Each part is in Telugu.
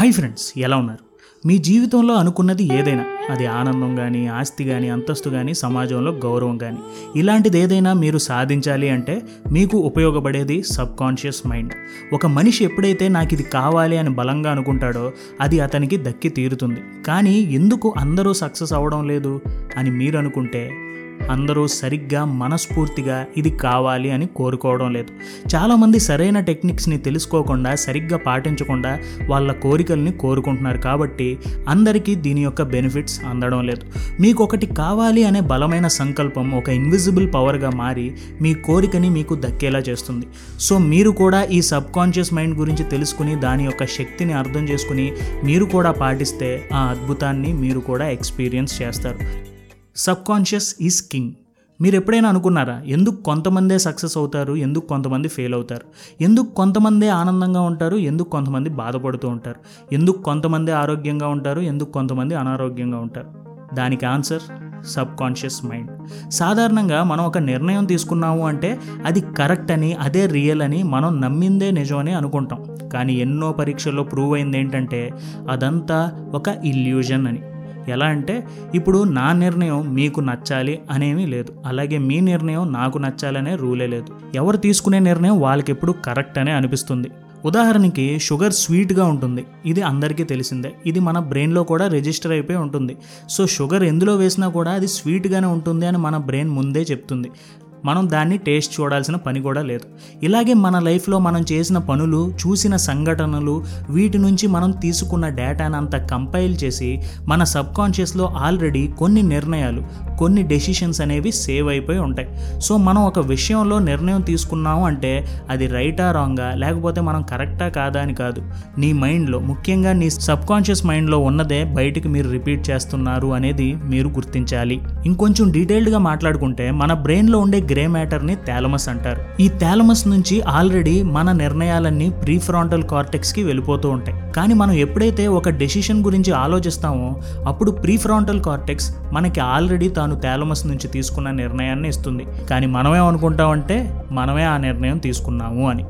హాయ్ ఫ్రెండ్స్ ఎలా ఉన్నారు మీ జీవితంలో అనుకున్నది ఏదైనా అది ఆనందం కానీ ఆస్తి కానీ అంతస్తు కానీ సమాజంలో గౌరవం కానీ ఇలాంటిది ఏదైనా మీరు సాధించాలి అంటే మీకు ఉపయోగపడేది సబ్ కాన్షియస్ మైండ్ ఒక మనిషి ఎప్పుడైతే నాకు ఇది కావాలి అని బలంగా అనుకుంటాడో అది అతనికి దక్కి తీరుతుంది కానీ ఎందుకు అందరూ సక్సెస్ అవ్వడం లేదు అని మీరు అనుకుంటే అందరూ సరిగ్గా మనస్ఫూర్తిగా ఇది కావాలి అని కోరుకోవడం లేదు చాలామంది సరైన టెక్నిక్స్ని తెలుసుకోకుండా సరిగ్గా పాటించకుండా వాళ్ళ కోరికల్ని కోరుకుంటున్నారు కాబట్టి అందరికీ దీని యొక్క బెనిఫిట్స్ అందడం లేదు మీకు ఒకటి కావాలి అనే బలమైన సంకల్పం ఒక ఇన్విజిబుల్ పవర్గా మారి మీ కోరికని మీకు దక్కేలా చేస్తుంది సో మీరు కూడా ఈ సబ్ కాన్షియస్ మైండ్ గురించి తెలుసుకుని దాని యొక్క శక్తిని అర్థం చేసుకుని మీరు కూడా పాటిస్తే ఆ అద్భుతాన్ని మీరు కూడా ఎక్స్పీరియన్స్ చేస్తారు సబ్ కాన్షియస్ ఈజ్ కింగ్ మీరు ఎప్పుడైనా అనుకున్నారా ఎందుకు కొంతమందే సక్సెస్ అవుతారు ఎందుకు కొంతమంది ఫెయిల్ అవుతారు ఎందుకు కొంతమందే ఆనందంగా ఉంటారు ఎందుకు కొంతమంది బాధపడుతూ ఉంటారు ఎందుకు కొంతమంది ఆరోగ్యంగా ఉంటారు ఎందుకు కొంతమంది అనారోగ్యంగా ఉంటారు దానికి ఆన్సర్ సబ్ కాన్షియస్ మైండ్ సాధారణంగా మనం ఒక నిర్ణయం తీసుకున్నాము అంటే అది కరెక్ట్ అని అదే రియల్ అని మనం నమ్మిందే నిజం అని అనుకుంటాం కానీ ఎన్నో పరీక్షల్లో ప్రూవ్ అయింది ఏంటంటే అదంతా ఒక ఇల్యూజన్ అని ఎలా అంటే ఇప్పుడు నా నిర్ణయం మీకు నచ్చాలి అనేమీ లేదు అలాగే మీ నిర్ణయం నాకు నచ్చాలనే రూలే లేదు ఎవరు తీసుకునే నిర్ణయం వాళ్ళకి ఎప్పుడు కరెక్ట్ అనే అనిపిస్తుంది ఉదాహరణకి షుగర్ స్వీట్గా ఉంటుంది ఇది అందరికీ తెలిసిందే ఇది మన బ్రెయిన్లో కూడా రిజిస్టర్ అయిపోయి ఉంటుంది సో షుగర్ ఎందులో వేసినా కూడా అది స్వీట్గానే ఉంటుంది అని మన బ్రెయిన్ ముందే చెప్తుంది మనం దాన్ని టేస్ట్ చూడాల్సిన పని కూడా లేదు ఇలాగే మన లైఫ్లో మనం చేసిన పనులు చూసిన సంఘటనలు వీటి నుంచి మనం తీసుకున్న డేటాను అంతా కంపైల్ చేసి మన సబ్ కాన్షియస్లో ఆల్రెడీ కొన్ని నిర్ణయాలు కొన్ని డెసిషన్స్ అనేవి సేవ్ అయిపోయి ఉంటాయి సో మనం ఒక విషయంలో నిర్ణయం తీసుకున్నాము అంటే అది రైటా రాంగా లేకపోతే మనం కరెక్టా కాదా అని కాదు నీ మైండ్లో ముఖ్యంగా నీ సబ్ కాన్షియస్ మైండ్లో ఉన్నదే బయటికి మీరు రిపీట్ చేస్తున్నారు అనేది మీరు గుర్తించాలి ఇంకొంచెం డీటెయిల్డ్గా మాట్లాడుకుంటే మన బ్రెయిన్లో ఉండే గ్రే మ్యాటర్ని థాలమస్ అంటారు ఈ థాలమస్ నుంచి ఆల్రెడీ మన నిర్ణయాలన్నీ ప్రీఫ్రాంటల్ కార్టెక్స్కి వెళ్ళిపోతూ ఉంటాయి కానీ మనం ఎప్పుడైతే ఒక డెసిషన్ గురించి ఆలోచిస్తామో అప్పుడు ప్రీఫ్రాంటల్ కార్టెక్స్ మనకి ఆల్రెడీ తాను థాలమస్ నుంచి తీసుకున్న నిర్ణయాన్ని ఇస్తుంది కానీ మనమేమనుకుంటామంటే మనమే ఆ నిర్ణయం తీసుకున్నాము అని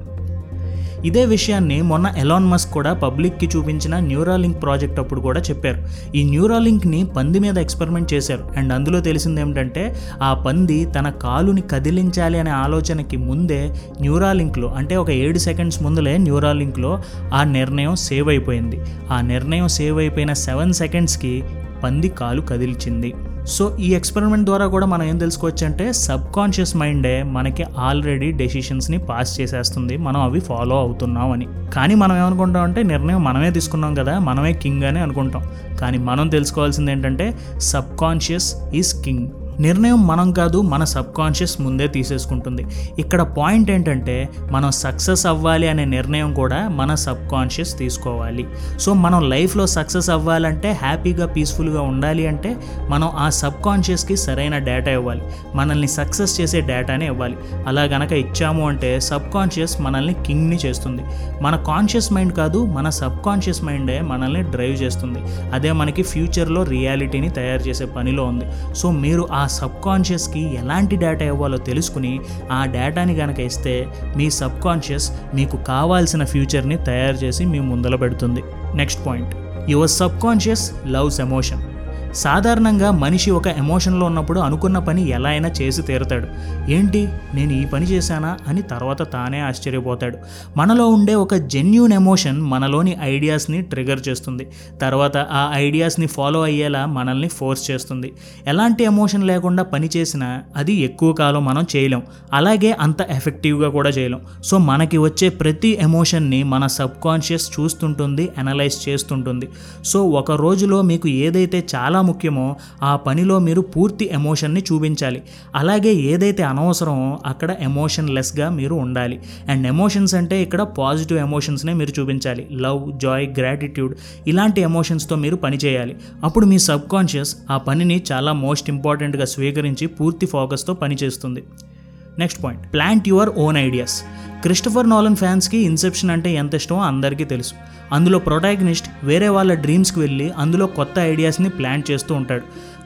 ఇదే విషయాన్ని మొన్న ఎలాన్ మస్క్ కూడా పబ్లిక్కి చూపించిన న్యూరాలింక్ ప్రాజెక్ట్ అప్పుడు కూడా చెప్పారు ఈ న్యూరాలింక్ని పంది మీద ఎక్స్పెరిమెంట్ చేశారు అండ్ అందులో తెలిసింది ఏమిటంటే ఆ పంది తన కాలుని కదిలించాలి అనే ఆలోచనకి ముందే న్యూరాలింక్లో అంటే ఒక ఏడు సెకండ్స్ ముందులే న్యూరాలింక్లో ఆ నిర్ణయం సేవ్ అయిపోయింది ఆ నిర్ణయం సేవ్ అయిపోయిన సెవెన్ సెకండ్స్కి పంది కాలు కదిల్చింది సో ఈ ఎక్స్పెరిమెంట్ ద్వారా కూడా మనం ఏం తెలుసుకోవచ్చు అంటే సబ్ కాన్షియస్ మైండే మనకి ఆల్రెడీ డెసిషన్స్ని పాస్ చేసేస్తుంది మనం అవి ఫాలో అవుతున్నాం అని కానీ మనం ఏమనుకుంటాం అంటే నిర్ణయం మనమే తీసుకున్నాం కదా మనమే కింగ్ అని అనుకుంటాం కానీ మనం తెలుసుకోవాల్సింది ఏంటంటే సబ్ కాన్షియస్ ఈజ్ కింగ్ నిర్ణయం మనం కాదు మన సబ్ కాన్షియస్ ముందే తీసేసుకుంటుంది ఇక్కడ పాయింట్ ఏంటంటే మనం సక్సెస్ అవ్వాలి అనే నిర్ణయం కూడా మన సబ్ కాన్షియస్ తీసుకోవాలి సో మనం లైఫ్లో సక్సెస్ అవ్వాలంటే హ్యాపీగా పీస్ఫుల్గా ఉండాలి అంటే మనం ఆ సబ్ కాన్షియస్కి సరైన డేటా ఇవ్వాలి మనల్ని సక్సెస్ చేసే డేటానే ఇవ్వాలి అలా గనక ఇచ్చాము అంటే సబ్ కాన్షియస్ మనల్ని కింగ్ని చేస్తుంది మన కాన్షియస్ మైండ్ కాదు మన సబ్ కాన్షియస్ మైండే మనల్ని డ్రైవ్ చేస్తుంది అదే మనకి ఫ్యూచర్లో రియాలిటీని తయారు చేసే పనిలో ఉంది సో మీరు ఆ సబ్ కాన్షియస్కి ఎలాంటి డేటా ఇవ్వాలో తెలుసుకుని ఆ డేటాని కనుక ఇస్తే మీ సబ్ కాన్షియస్ మీకు కావాల్సిన ఫ్యూచర్ని తయారు చేసి మీ ముందల పెడుతుంది next point your subconscious loves emotion సాధారణంగా మనిషి ఒక ఎమోషన్లో ఉన్నప్పుడు అనుకున్న పని ఎలా అయినా చేసి తీరుతాడు ఏంటి నేను ఈ పని చేశానా అని తర్వాత తానే ఆశ్చర్యపోతాడు మనలో ఉండే ఒక జెన్యున్ ఎమోషన్ మనలోని ఐడియాస్ని ట్రిగర్ చేస్తుంది తర్వాత ఆ ఐడియాస్ని ఫాలో అయ్యేలా మనల్ని ఫోర్స్ చేస్తుంది ఎలాంటి ఎమోషన్ లేకుండా పని చేసినా అది ఎక్కువ కాలం మనం చేయలేం అలాగే అంత ఎఫెక్టివ్గా కూడా చేయలేం సో మనకి వచ్చే ప్రతి ఎమోషన్ని మన సబ్ కాన్షియస్ చూస్తుంటుంది అనలైజ్ చేస్తుంటుంది సో ఒక రోజులో మీకు ఏదైతే చాలా ముఖ్యమో ఆ పనిలో మీరు పూర్తి ఎమోషన్ని చూపించాలి అలాగే ఏదైతే అనవసరమో అక్కడ ఎమోషన్ లెస్గా మీరు ఉండాలి అండ్ ఎమోషన్స్ అంటే ఇక్కడ పాజిటివ్ ఎమోషన్స్నే మీరు చూపించాలి లవ్ జాయ్ గ్రాటిట్యూడ్ ఇలాంటి ఎమోషన్స్తో మీరు పని చేయాలి అప్పుడు మీ సబ్ కాన్షియస్ ఆ పనిని చాలా మోస్ట్ ఇంపార్టెంట్గా స్వీకరించి పూర్తి ఫోకస్తో పనిచేస్తుంది next point plant your own ideas Christopher Nolan ఫ్యాన్స్కి ఇన్సెప్షన్ అంటే ఎంత ఇష్టమో అందరికీ తెలుసు అందులో ప్రొటాగనిస్ట్ వేరే వాళ్ళ డ్రీమ్స్కి వెళ్ళి అందులో కొత్త ఐడియాస్ని ప్లాన్ చేస్తూ ఉంటాడు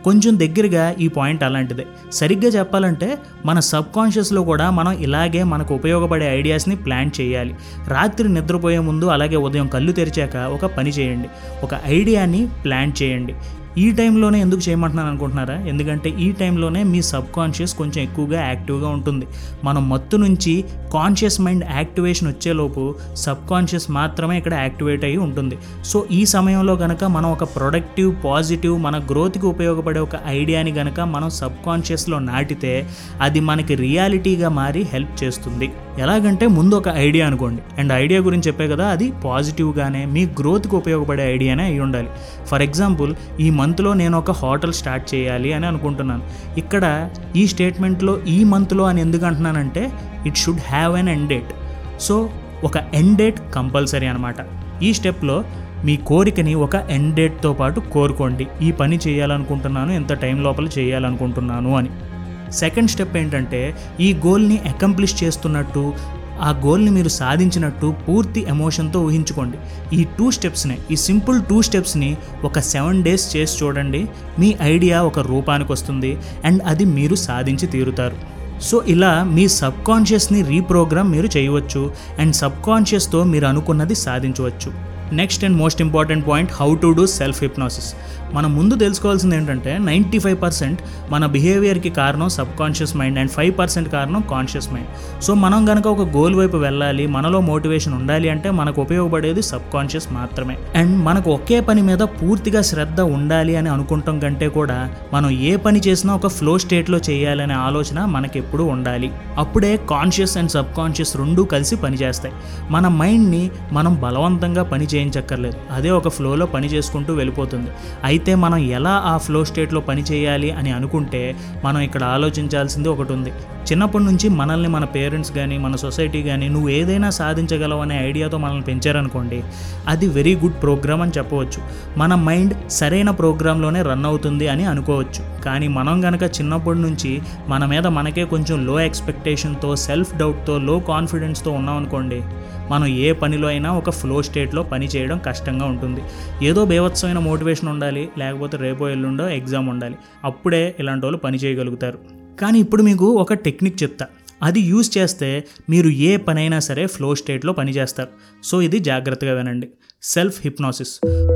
కొంచెం దగ్గరగా ఈ పాయింట్ అలాంటిదే సరిగ్గా చెప్పాలంటే మన సబ్ కాన్షియస్లో కూడా మనం ఇలాగే మనకు ఉపయోగపడే ఐడియాస్ని ప్లాన్ చేయాలి రాత్రి నిద్రపోయే ముందు అలాగే ఉదయం కళ్ళు తెరిచాక ఒక పని చేయండి ఒక ఐడియాని ప్లాన్ చేయండి ఈ టైంలోనే ఎందుకు చేయమంటున్నాను అనుకుంటున్నారా ఎందుకంటే ఈ టైంలోనే మీ సబ్ కాన్షియస్ కొంచెం ఎక్కువగా యాక్టివ్గా ఉంటుంది మనం మత్తు నుంచి కాన్షియస్ మైండ్ యాక్టివేషన్ వచ్చేలోపు సబ్ కాన్షియస్ మాత్రమే ఇక్కడ యాక్టివేట్ అయ్యి ఉంటుంది సో ఈ సమయంలో గనక మనం ఒక ప్రొడక్టివ్ పాజిటివ్ మన గ్రోత్కి ఉపయోగపడే ఒక ఐడియాని గనక మనం సబ్ కాన్షియస్లో నాటితే అది మనకి రియాలిటీగా మారి హెల్ప్ చేస్తుంది ఎలాగంటే ముందు ఒక ఐడియా అనుకోండి అండ్ ఐడియా గురించి చెప్పే కదా అది పాజిటివ్గానే మీ గ్రోత్కి ఉపయోగపడే ఐడియానే అయి ఉండాలి ఫర్ ఎగ్జాంపుల్ ఈ మంత్లో నేను ఒక హోటల్ స్టార్ట్ చేయాలి అని అనుకుంటున్నాను ఇక్కడ ఈ స్టేట్మెంట్లో ఈ మంత్లో అని ఎందుకు అంటున్నానంటే it should have an end date so ఒక ఎండ్ డేట్ కంపల్సరీ అనమాట ఈ స్టెప్లో మీ కోరికని ఒక ఎండ్ డేట్తో పాటు కోరుకోండి ఈ పని చేయాలనుకుంటున్నాను ఎంత టైం లోపల చేయాలనుకుంటున్నాను అని సెకండ్ స్టెప్ ఏంటంటే ఈ గోల్ని అకంప్లిష్ చేస్తున్నట్టు ఆ గోల్ని మీరు సాధించినట్టు పూర్తి ఎమోషన్తో ఊహించుకోండి ఈ టూ స్టెప్స్ని ఈ సింపుల్ టూ స్టెప్స్ని ఒక సెవెన్ డేస్ చేసి చూడండి మీ ఐడియా ఒక రూపానికి వస్తుంది అండ్ అది మీరు సాధించి తీరుతారు సో ఇలా మీ సబ్ కాన్షియస్ని రీప్రోగ్రామ్ మీరు చేయవచ్చు అండ్ సబ్ కాన్షియస్తో మీరు అనుకున్నది సాధించవచ్చు next and most important point how to do self hypnosis మనం ముందు తెలుసుకోవాల్సింది ఏంటంటే నైంటీ ఫైవ్ పర్సెంట్ మన బిహేవియర్కి కారణం subconscious mind and five percent కారణం కాన్షియస్ మైండ్ సో మనం కనుక ఒక గోల్ వైపు వెళ్ళాలి మనలో మోటివేషన్ ఉండాలి అంటే మనకు ఉపయోగపడేది సబ్ కాన్షియస్ మాత్రమే అండ్ మనకు ఒకే పని మీద పూర్తిగా శ్రద్ధ ఉండాలి అని అనుకుంటాం కంటే కూడా మనం ఏ పని చేసినా ఒక ఫ్లో స్టేట్లో చేయాలనే ఆలోచన మనకి ఎప్పుడూ ఉండాలి అప్పుడే కాన్షియస్ అండ్ సబ్ కాన్షియస్ రెండూ కలిసి పనిచేస్తాయి మన మైండ్ని మనం బలవంతంగా పని చేయించక్కర్లేదు అదే ఒక ఫ్లోలో పని చేసుకుంటూ వెళ్ళిపోతుంది అయితే మనం ఎలా ఆ ఫ్లో స్టేట్లో పని చేయాలి అని అనుకుంటే మనం ఇక్కడ ఆలోచించాల్సింది ఒకటి ఉంది చిన్నప్పటి నుంచి మనల్ని మన పేరెంట్స్ కానీ మన సొసైటీ కానీ నువ్వు ఏదైనా సాధించగలవు అనే ఐడియాతో మనల్ని పెంచారనుకోండి అది వెరీ గుడ్ ప్రోగ్రామ్ అని చెప్పవచ్చు మన మైండ్ సరైన ప్రోగ్రాంలోనే రన్ అవుతుంది అని అనుకోవచ్చు కానీ మనం గనక చిన్నప్పటి నుంచి మన మీద మనకే కొంచెం లో ఎక్స్పెక్టేషన్తో సెల్ఫ్ డౌట్తో లో కాన్ఫిడెన్స్తో ఉన్నాం అనుకోండి మనం ఏ పనిలో అయినా ఒక ఫ్లో స్టేట్లో పని చేయడం కష్టంగా ఉంటుంది ఏదో బేవత్సమైన మోటివేషన్ ఉండాలి లేకపోతే రేపో ఎల్లుండో ఎగ్జామ్ ఉండాలి అప్పుడే ఇలాంటి వాళ్ళు పని చేయగలుగుతారు కానీ ఇప్పుడు మీకు ఒక టెక్నిక్ చెప్తా అది యూజ్ చేస్తే మీరు ఏ పనైనా సరే ఫ్లో స్టేట్లో పని చేస్తారు సో ఇది జాగ్రత్తగా వినండి సెల్ఫ్ హిప్నాసిస్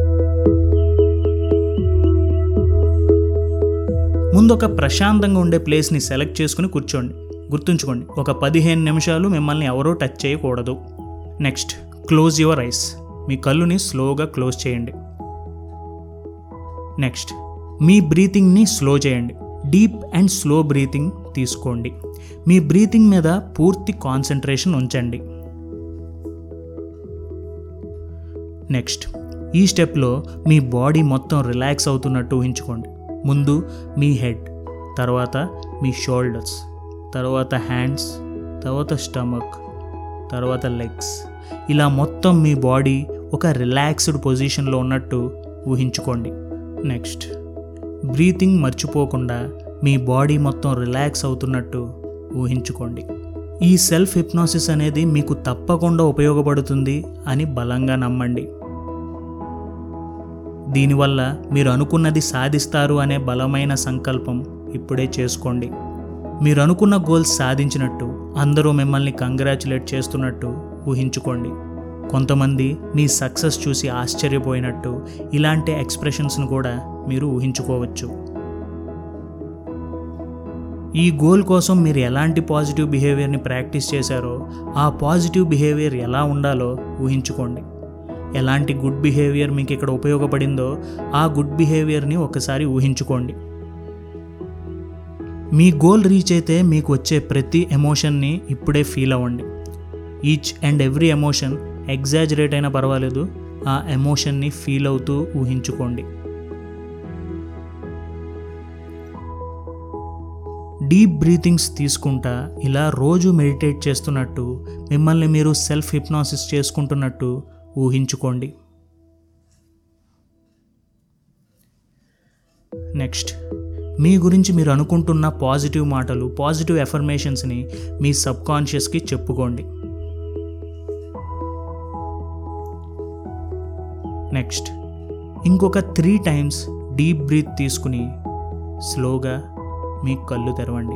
ముందు ఒక ప్రశాంతంగా ఉండే ప్లేస్ని సెలెక్ట్ చేసుకుని కూర్చోండి గుర్తుంచుకోండి ఒక పదిహేను నిమిషాలు మిమ్మల్ని ఎవరూ టచ్ చేయకూడదు నెక్స్ట్ క్లోజ్ యువర్ ఐస్ మీ కళ్ళుని స్లోగా క్లోజ్ చేయండి నెక్స్ట్ మీ బ్రీతింగ్ని స్లో చేయండి డీప్ అండ్ స్లో బ్రీతింగ్ తీసుకోండి మీ బ్రీతింగ్ మీద పూర్తి కాన్సన్ట్రేషన్ ఉంచండి నెక్స్ట్ ఈ స్టెప్లో మీ బాడీ మొత్తం రిలాక్స్ అవుతున్నట్టు ఊహించుకోండి ముందు మీ హెడ్ తర్వాత మీ షోల్డర్స్ తర్వాత హ్యాండ్స్ తర్వాత స్టమక్ తర్వాత లెగ్స్ ఇలా మొత్తం మీ బాడీ ఒక రిలాక్స్డ్ పొజిషన్లో ఉన్నట్టు ఊహించుకోండి నెక్స్ట్ బ్రీతింగ్ మర్చిపోకుండా మీ బాడీ మొత్తం రిలాక్స్ అవుతున్నట్టు ఊహించుకోండి ఈ సెల్ఫ్ హిప్నాసిస్ అనేది మీకు తప్పకుండా ఉపయోగపడుతుంది అని బలంగా నమ్మండి దీనివల్ల మీరు అనుకున్నది సాధిస్తారు అనే బలమైన సంకల్పం ఇప్పుడే చేసుకోండి మీరు అనుకున్న గోల్స్ సాధించినట్టు అందరూ మిమ్మల్ని కంగ్రాచులేట్ చేస్తున్నట్టు ఊహించుకోండి కొంతమంది మీ సక్సెస్ చూసి ఆశ్చర్యపోయినట్టు ఇలాంటి ఎక్స్ప్రెషన్స్ను కూడా మీరు ఊహించుకోవచ్చు ఈ గోల్ కోసం మీరు ఎలాంటి పాజిటివ్ బిహేవియర్ని ప్రాక్టీస్ చేశారో ఆ పాజిటివ్ బిహేవియర్ ఎలా ఉండాలో ఊహించుకోండి ఎలాంటి గుడ్ బిహేవియర్ మీకు ఇక్కడ ఉపయోగపడిందో ఆ గుడ్ బిహేవియర్ని ఒకసారి ఊహించుకోండి మీ గోల్ రీచ్ అయితే మీకు వచ్చే ప్రతి ఎమోషన్ని ఇప్పుడే ఫీల్ అవ్వండి each and every emotion exaggerate అయినా పర్వాలేదు ఆ ఎమోషన్ని ఫీల్ అవుతూ ఊహించుకోండి డీప్ బ్రీతింగ్స్ తీసుకుంటా ఇలా రోజు మెడిటేట్ చేస్తున్నట్టు మిమ్మల్ని మీరు సెల్ఫ్ హిప్నాసిస్ చేసుకుంటున్నట్టు ఊహించుకోండి నెక్స్ట్ మీ గురించి మీరు అనుకుంటున్న పాజిటివ్ మాటలు పాజిటివ్ ఎఫర్మేషన్స్ని మీ సబ్ కాన్షియస్కి చెప్పుకోండి నెక్స్ట్ ఇంకొక త్రీ టైమ్స్ డీప్ బ్రీత్ తీసుకుని స్లోగా మీ కళ్ళు తెరవండి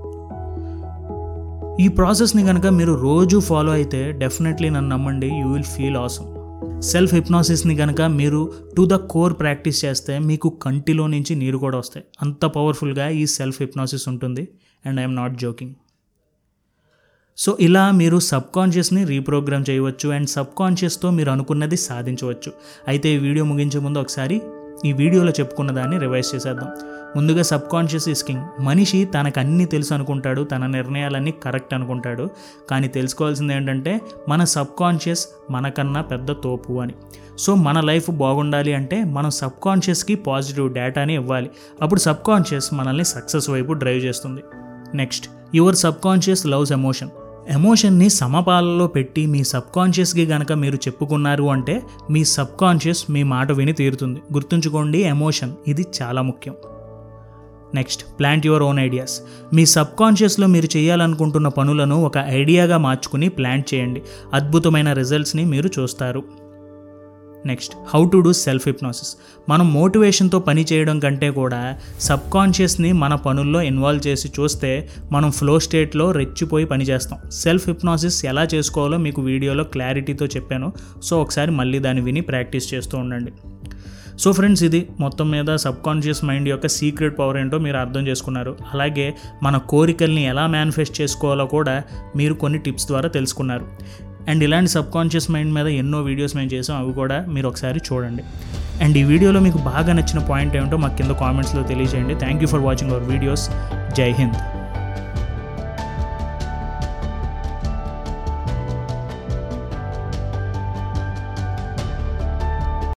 ఈ ప్రాసెస్ని కనుక మీరు రోజు ఫాలో అయితే డెఫినెట్లీ నన్ను నమ్మండి you will feel awesome self హిప్నాసిస్ని కనుక మీరు టు ద కోర్ ప్రాక్టీస్ చేస్తే మీకు కంటిలో నుంచి నీరు కూడా వస్తాయి అంత పవర్ఫుల్గా ఈ సెల్ఫ్ హిప్నాసిస్ ఉంటుంది and I'm not joking so ఇలా మీరు సబ్ కాన్షియస్ని రీప్రోగ్రామ్ చేయవచ్చు అండ్ సబ్ కాన్షియస్తో మీరు అనుకున్నది సాధించవచ్చు అయితే ఈ వీడియో ముగించే ముందు ఒకసారి ఈ వీడియోలో చెప్పుకున్న దాన్ని రివైజ్ చేసేద్దాం ముందుగా సబ్ కాన్షియస్ ఇస్ కింగ్ మనిషి తనకు అన్నీ తెలుసు అనుకుంటాడు తన నిర్ణయాలన్నీ కరెక్ట్ అనుకుంటాడు కానీ తెలుసుకోవాల్సింది ఏంటంటే మన సబ్ కాన్షియస్ మనకన్నా పెద్ద తోపు అని సో మన లైఫ్ బాగుండాలి అంటే మనం సబ్ కాన్షియస్కి పాజిటివ్ డేటాని ఇవ్వాలి అప్పుడు సబ్ కాన్షియస్ మనల్ని సక్సెస్ వైపు డ్రైవ్ చేస్తుంది next your subconscious loves emotion ఎమోషన్ని సమపాలలో పెట్టి మీ సబ్ కాన్షియస్కి గనక మీరు చెప్పుకున్నారు అంటే మీ సబ్ కాన్షియస్ మీ మాట విని తీరుతుంది గుర్తుంచుకోండి ఎమోషన్ ఇది చాలా ముఖ్యం next plant your own ideas మీ సబ్ కాన్షియస్లో మీరు చేయాలనుకుంటున్న పనులను ఒక ఐడియాగా మార్చుకుని ప్లాంట్ చేయండి అద్భుతమైన రిజల్ట్స్ని మీరు చూస్తారు next how to do self hypnosis మనం మోటివేషన్తో పని చేయడం కంటే కూడా సబ్ కాన్షియస్ని మన పనుల్లో ఇన్వాల్వ్ చేసి చూస్తే మనం ఫ్లో స్టేట్లో రెచ్చిపోయి పని చేస్తాం సెల్ఫ్ హిప్నాసిస్ ఎలా చేసుకోవాలో మీకు వీడియోలో క్లారిటీతో చెప్పాను సో ఒకసారి మళ్ళీ దాన్ని విని ప్రాక్టీస్ చేస్తూ ఉండండి సో ఫ్రెండ్స్ ఇది మొత్తం మీద సబ్ కాన్షియస్ మైండ్ యొక్క సీక్రెట్ పవర్ ఏంటో మీరు అర్థం చేసుకున్నారు అలాగే మన కోరికల్ని ఎలా మేనిఫెస్ట్ చేసుకోవాలో కూడా మీరు కొన్ని టిప్స్ ద్వారా తెలుసుకున్నారు అండ్ ఇలాంటి సబ్ కాన్షియస్ మైండ్ మీద ఎన్నో వీడియోస్ మేము చేసాం అవి కూడా మీరు ఒకసారి చూడండి అండ్ ఈ వీడియోలో మీకు బాగా నచ్చిన పాయింట్ ఏమిటో మాకు కింద కామెంట్స్లో తెలియజేయండి thank you for watching our videos జై హింద్